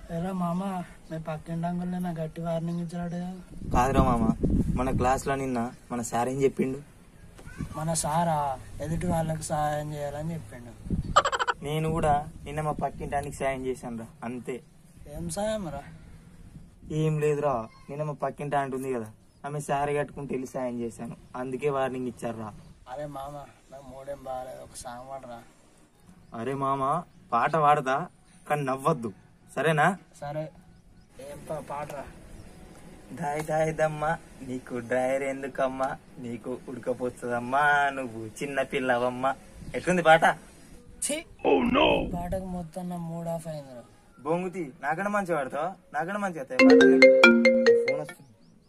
ఎరా మామ మీ పక్కింటి అంకుల్ నా గట్టి వార్నింగ్ ఇచ్చాడు కదా కాదురా మామ మన క్లాస్లో నిన్న మన సార్ ఏం చెప్పిండు మన సారా ఎదుటి వాళ్ళకి సహాయం చేయాలని చెప్పిండు నేను కూడా నిన్న మా పక్కింటానికి సాయం చేశాను రా అంతే ఏం సాయం రా ఏం లేదురా నిన్న మా పక్కింట అంటుంది కదా ఆమె సారీ కట్టుకుంటే వెళ్ళి సాయం చేశాను అందుకే వార్నింగ్ ఇచ్చారు రా అరే మామ నాకు మూడేం బాగాలేదు ఒక సాంగ్ వాడరా అరే మామ పాట పాడతా కానీ నవ్వద్దు సరేనా సరే ఏం పా- పాడరా దాయ్ దాయ్ దమ్మా నీకు డ్రైవర్ ఎందుకమ్మా నీకు ఉడకపోతుందమ్మా నువ్వు చిన్న పిల్లవమ్మా ఎట్లుంది పాట ఛీ పాటకు మొత్తం నా మూడ్ ఆఫ్ అయిందిరా బొంగుతి నాకన్నా మంచిగా పాడతావా నాకన్నా మంచిగా వస్తాయి పాటలు నీకు? ఫోన్ వస్తుంది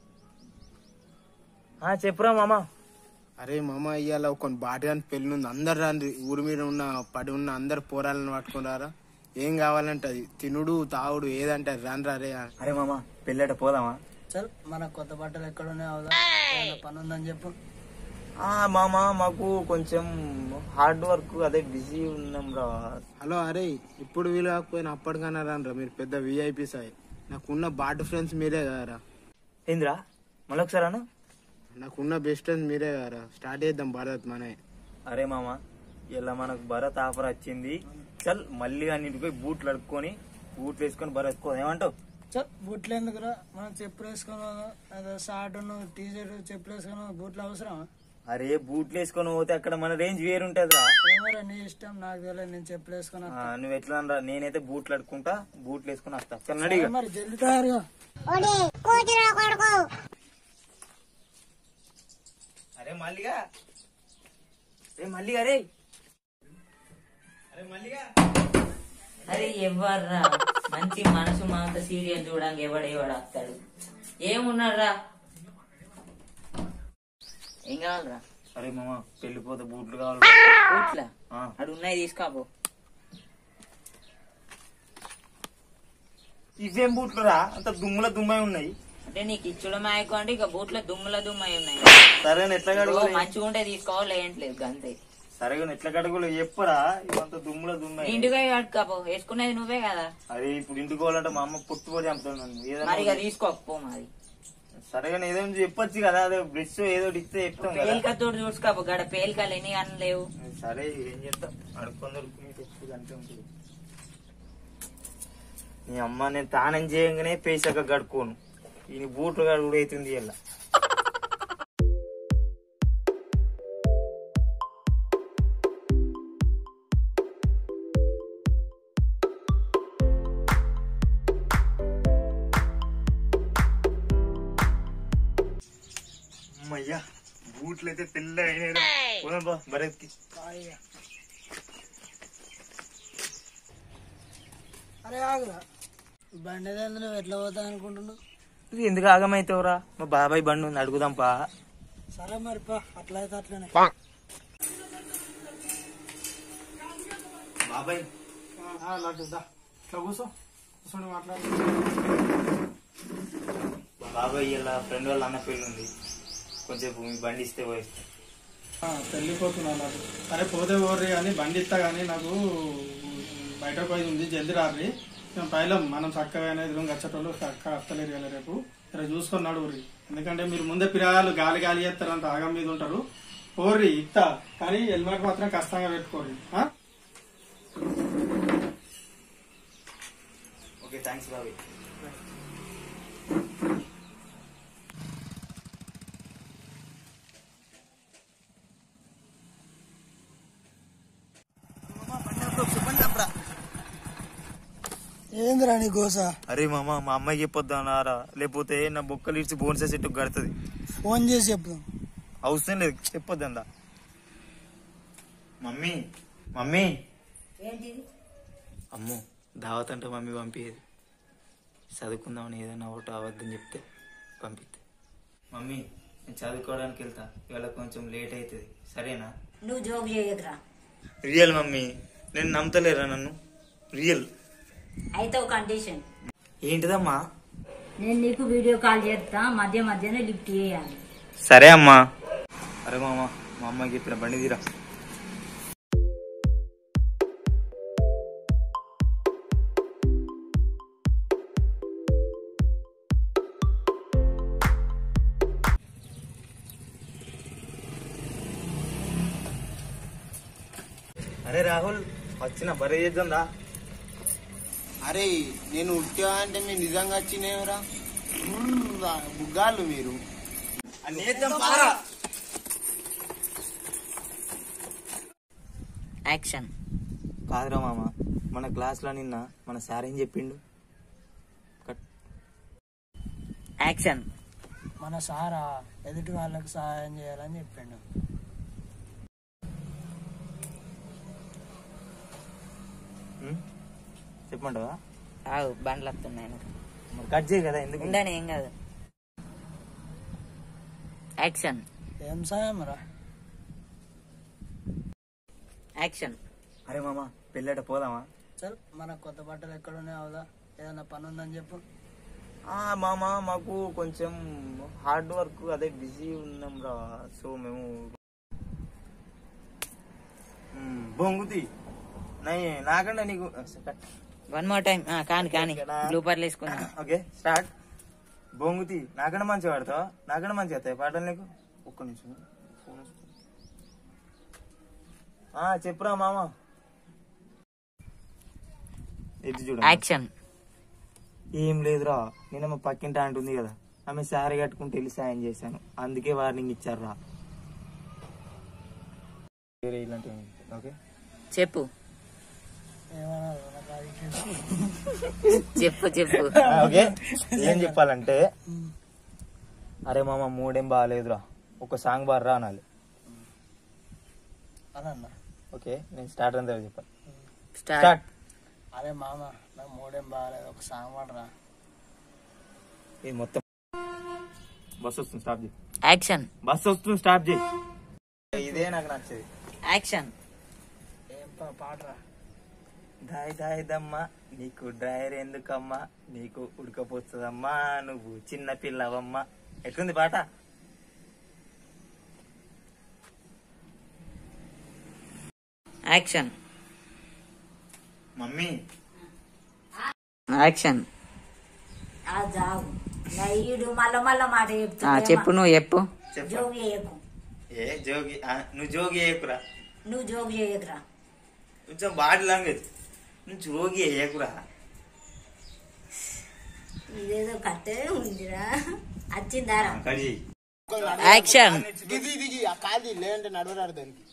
ఆ, చెప్పురా మామ అరే మామ ఇవాళ ఒక బాటిగాని పెళ్ళి ఉంది అందరు రాండి ఊరి మీద ఉన్న పడి ఉన్న అందరు పోరాలను పట్టుకుని రారా ఏం కావాలంటే అది తినుడు తాగుడు ఏదంటారు రాను రా రే అరే మామ పెళ్ళట పోదామా చల్ మన కొత్త బట్టలు ఎక్కడ ఉన్నాయి అవుదా ఏమైనా పని ఉందని చెప్పు ఆ మామ మాకు కొంచెం హార్డ్ వర్క్ అదే బిజీ ఉన్నాం రా హలో అరే ఇప్పుడు వీలు కాకపోయినా అప్పటికన్నా రానరా మీరు పెద్ద విఐపి సాయి నాకున్న బాట్ ఫ్రెండ్స్ మీరే కదరా ఏందిరా మళ్ళొకసారి అను నాకున్న బెస్ట్ ఫ్రెండ్స్ మీరే కదరా స్టార్ట్ చేద్దాం భారత్ మనే అరే మామ ఇలా మనకు భరత్ ఆఫర్ వచ్చింది చల్ మళ్ళీ అన్నింటికి పోయి బూట్లు అడుక్కొని బూట్లు వేసుకొని భరత్ కో ఏమంటావు చల్ బూట్లు ఎందుకురా మనం చెప్పులు వేసుకొని పోదాం. అదే షార్ట్ టీ షర్ట్ చెప్పులు వేసుకొని పోదాం. బూట్లు అవసరమా అరే బూట్లు వేసుకొని పోతే అక్కడ మన రేంజ్ వేరుంటది రా ఏమరా నీ ఇష్టం నాకు తెలియదు నేను చెప్పులు వేసుకొని వస్తా. నువ్వు ఎట్లా రా నేనైతే బూట్లు అడుక్కుంటా బూట్లు వేసుకొని వస్తా చల్ నడిగా మరి జల్ది తయారుగా అరే మల్లిగా అరే మల్లిగా రే అరే మల్లిగా అరే ఎవర్రా మంచి మనసు మాత సీరియల్ చూడడానికి ఎవడు ఎవడు వస్తాడు ఏమున్నారా ఏం కావాలరా అరే మామ పెళ్లిపోతే బూట్లు కావాలి ఇట్లా ఆ. అడు ఉన్నాయి తీసుకోపో ఇవేం బూట్లు రా అంత దుమ్ముల దుమ్మై ఉన్నాయి అంటే నీకు ఇచ్చుడు మాయకు అంటే ఇక బూట్ల దుమ్ముల దుమ్మై ఉన్నాయి సరే ఎట్లా కడుగులే మంచిగా ఉంటే తీసుకోవాలి ఏంట్లేదు అంతే సరే ఎట్లా కడుగులే చెప్పరా ఇవంత దుమ్ముల దుమ్మై ఇంటికి పోయి కట్టుకోపో వేసుకునేది నువ్వే కదా అరే ఇప్పుడు ఇంటికి పోవాలంటే మా అమ్మ పుట్టుబడి చంపుతాను నన్ను ఏదైనా మరి ఇక తీసుకోకపో మరి సరేగా ఏదో చెప్పొచ్చు కదా అదే బ్రష్ ఏదో ఒకటి ఇస్తే చెప్తాం కదా పేలికతో చూసుకోపో గడ పేలికలు ఎన్ని కానీ లేవు సరే ఏం చేస్తాం అడుక్కొని దొరుకుని తెచ్చు అంతే ఉంటుంది నీ అమ్మ నేను తానం చేయంగానే పేసాక గడుకోను ఈ బూట్లు గడుగుడు అవుతుంది ఇలా అమ్మయ్యా బూట్లు అయితే తెల్ల అయినా భరత్కి హాయిగా. అరే ఆగురా బండి ఏదైంది నువ్వు ఎట్లా పోతా అనుకుంటున్నావు ఇది ఎందుకు ఆగమైతావురా మా బాబాయ్ బండి ఉంది అడుగుదాం పా సరే మరి పా అట్లా అయితే అట్లనే బాబాయ్ ఇట్లా కూర్చో కూర్చోండి మాట్లాడు బాబాయ్ ఇలా ఫ్రెండ్ వాళ్ళ అన్న పెళ్ళి ఉంది కొంచెం మీ బండి ఇస్తే పోయిస్తా వెళ్ళిపోతున్నా నాకు సరే పోతే పోర్రి కానీ బండి ఇస్తా కానీ నాకు బయట పోయి ఉంది జల్దీ రారి మేము పైలం మనం చక్కగా ఎదురు గచ్చటోళ్ళు చక్క అత్తలేరు కదా రేపు రేపు చూసుకొని నడువురి ఎందుకంటే మీరు ముందే పిల్లలు గాలి గాలి చేస్తారు అంత ఆగం మీద ఉంటారు పోర్రి ఇస్తా కానీ హెల్మెట్ మాత్రం కష్టంగా పెట్టుకోర్రి ఆ? ఓకే థ్యాంక్స్ బాబాయ్ ఏందిరా నీ గోస అరే మామ మా అమ్మాయికి చెప్పొద్దానారా లేకపోతే నా బొక్కలు ఇచ్చి బోన్సే చెట్టు కడుతుంది ఫోన్ చేసి చెప్తాం అవసరం లేదు చెప్పొద్దా మమ్మీ మమ్మీ అమ్మో దావత్ అంటే మమ్మీ పంపించేది చదువుకుందామని ఏదైనా ఒకటి అవద్దని చెప్తే పంపిస్తే మమ్మీ నేను చదువుకోవడానికి వెళ్తా ఇవాళ కొంచెం లేట్ అవుతుంది సరేనా నువ్వు జోక్ చేయకురా రియల్ మమ్మీ నేను నమ్మతలేరా నన్ను రియల్ అయితే ఒక కండిషన్ ఏంటిదమ్మా నేను నీకు వీడియో కాల్ చేస్తా మధ్య మధ్యనే లిఫ్ట్ చేయాలి సరే అమ్మా అరే మామ మా అమ్మకి చెప్పిన బండి తీరా అరే రాహుల్ వచ్చిన బరే చేద్దాందా అరే నేను ఉట్టిగా అంటే మీరు నిజంగా వచ్చినేవరా బుగ్గాళ్ళు మీరు యాక్షన్ కాదురా మామ మన క్లాస్లో నిన్న మన సార్ ఏం చెప్పిండు కట్. యాక్షన్ మన సారా ఎదుటి వాళ్ళకి సహాయం చేయాలని చెప్పిండు ఉం? చెప్పమంటావా ఆగు బండ్లు వస్తున్నాయి నాకు. మరి కట్ చేయి కదా ఎందుకు ఉండని ఏం కాదు యాక్షన్ ఏం సాయం రా యాక్షన్ అరే మామ పెళ్ళట పోదామా చల్ మన కొత్త బట్టలు ఎక్కడ ఉన్నాయి అవుదా ఏదైనా పని ఉందని చెప్పు ఆ, మామ మాకు కొంచెం హార్డ్ వర్క్ అదే బిజీ ఉన్నాం రా సో మేము ఉమ్, బొంగుతి నై నాకంటే నీకు కట్. వన్ మోర్ టైం కాని కాని బ్లూపర్లు వేసుకున్నాను ఓకే స్టార్ట్ బొంగుతి నాకన్నా మంచిగా పాడతావా నాకన్నా మంచిగా వస్తాయి పాటలు నీకు ఒక్క నిమిషం ఫోన్ వస్తుంది. ఆ, చెప్పురా మామ ఎటు చూడ యాక్షన్ ఏం లేదురా నేను మా పక్కింటి అంటుంది కదా ఆమె శారీ కట్టుకుంటే వెళ్ళి సాయం చేశాను అందుకే వార్నింగ్ ఇచ్చారు రా వేరే ఇలాంటివి ఓకే చెప్పు ఏమన్నారు నాకు అది తెలుసు. చెప్పు చెప్పు ఓకే ఏం చెప్పాలంటే అరే మామ మూడేం బాగాలేదురా ఒక సాంగ్ బాగా అనాలి అని అన్న ఓకే నేను స్టార్ట్ అంతా చెప్పాలి స్టార్ట్ స్టార్ట్ అరే మామ నాకు మూడేం బాగాలేదు ఒక సాంగ్ పడరా ఇది మొత్తం బస్ వస్తుంది స్టాప్ చేయి యాక్షన్ బస్ వస్తుంది స్టాప్ చేయి ఇదే నాకు నచ్చేది యాక్షన్ ఏం పా- పాడరా దాయ్ దాయ్ దమ్మా నీకు డ్రైవర్ ఎందుకమ్మా నీకు ఉడకపోతుందమ్మా నువ్వు చిన్న పిల్లవమ్మా ఎట్లుంది పాట యాక్షన్ మమ్మీ యాక్షన్ ఆ జాగు నయ్యుడు మళ్ళా మళ్ళా మాట ఆ, చెప్తున్నా చెప్పు నువ్వు చెప్పు చెప్పు జోగు చేయకు ఏ జోగి ఆ, నువ్వు జోగి వేయకురా నువ్వు జోగు చేయకురా కొంచెం బాడీ లాంగ్వేజ్ నువ్వు జోగి వేయకురా ఇదేదో కట్టనే ఉందిరా వచ్చిందారా కడి యాక్షన్ దిగి దిగి ఆ కాదు లేదంటే నడవరాడు దానికి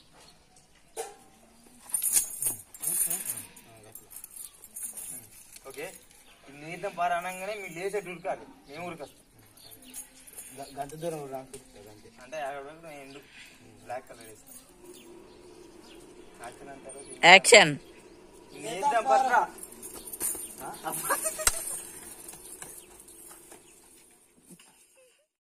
ఓకే నీతం పార అనగానే మీరు లేచేట్టు ఉరకాలి మేము ఉరకొస్తాం గ- గంట దూరం రాకుంటుంది అంతే అంటే అక్కడ వరకు నేను ఎందుకు బ్లాక్ కలర్ వేస్తాను యాక్షన్ అంటారు యాక్షన్ నీతం పట్రా